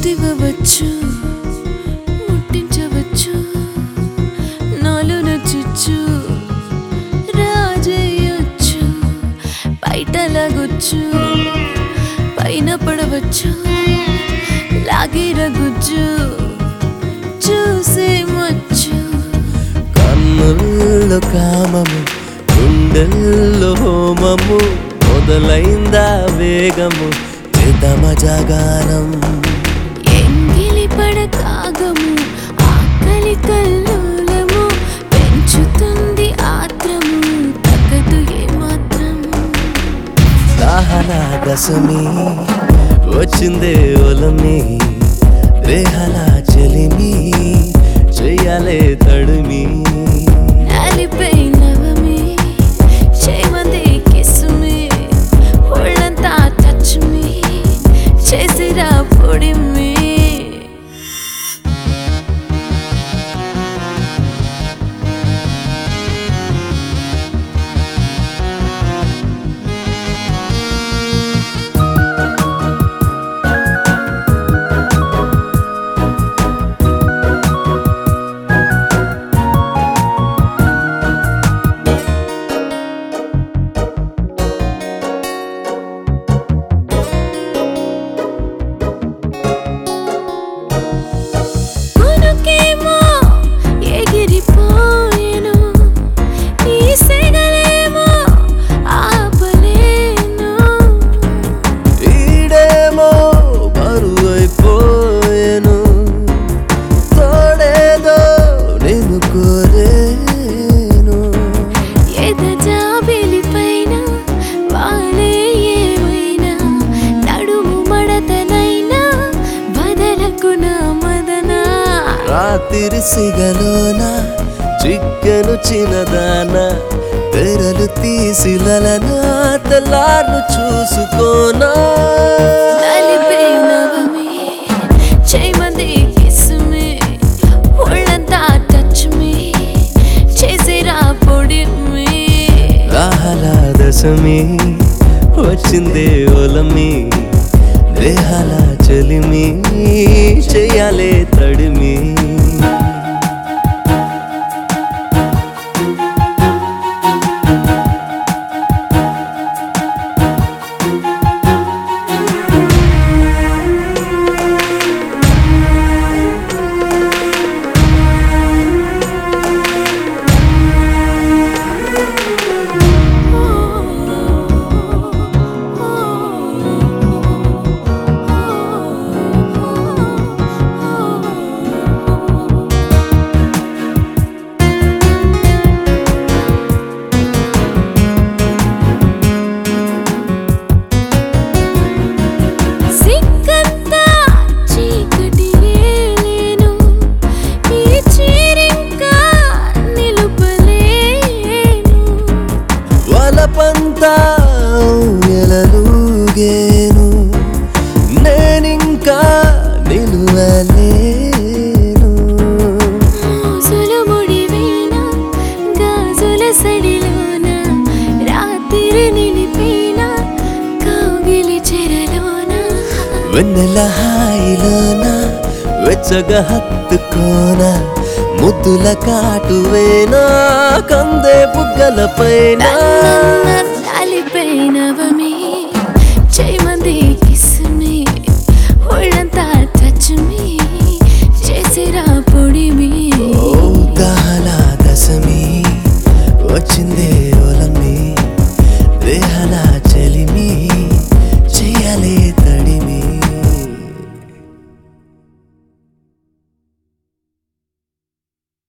ముద్దివ్వవచ్చు ముట్టించవచ్చు నాలో నచ్చచ్చు రాజేయొచ్చు బయట లాగొచ్చు పైన పడవచ్చు లాగిరగొచ్చు చూసేమొచ్చు కన్నుల్లో కామము గుండెల్లో హోమము మొదలైందా వేగము చేతమ జాగారం ఎంగిలి పడకాగము ఆకలి కల్లోలము పెంచుతుంది ఆత్రము తగ్గదు ఏమాత్రం దాహన దశమి వచ్చిందే ఒలమి రేహల చెలిమి చెయ్యాలే తడిమి నాలిపై నవమి చేయమంది కిస్మి ఒళ్ళంతా టచ్ మీ చేసిరా పొడిమి కొనుకేమో ఎగిరిపోయెను ఈ సెగలేమో ఆపలేను ఈడేమో బరువైపోయేను తోడేదో నేను కోరేను ఎదజాబిలి పైన వాలే ఏమైనా నడుము మడతనైనా బదలకు నా మదనా రాత్రి సిగలోన చిక్కెను చిన్నదాన తెరలు తీసిలనా తెల్లార్లు చూసుకోనా నలిపే నవమి చేయమంది కిస్మి ఒళ్ళంతా టచ్ మీ చేసిరా పొడి మీ రాహల దశమి వచ్చిందే ఒలమి దేహాల చెలిమి చెయ్యాలే తడిమి సిక్కంతా చీకటి ఏలేను ఈ చీరింకా నిలుపలేను వలపంతా ఎలలుగేను నేనింకా నిలువలేను మోసులు ముడివేన గాజుల సడిలోన రాత్రి నిలిపేన కౌగిలి చెరలోన వెన్నెల హాయిలోన వెచ్చగా హత్తుకోన ముద్దుల కాటువేనా కందే బుగ్గల పైన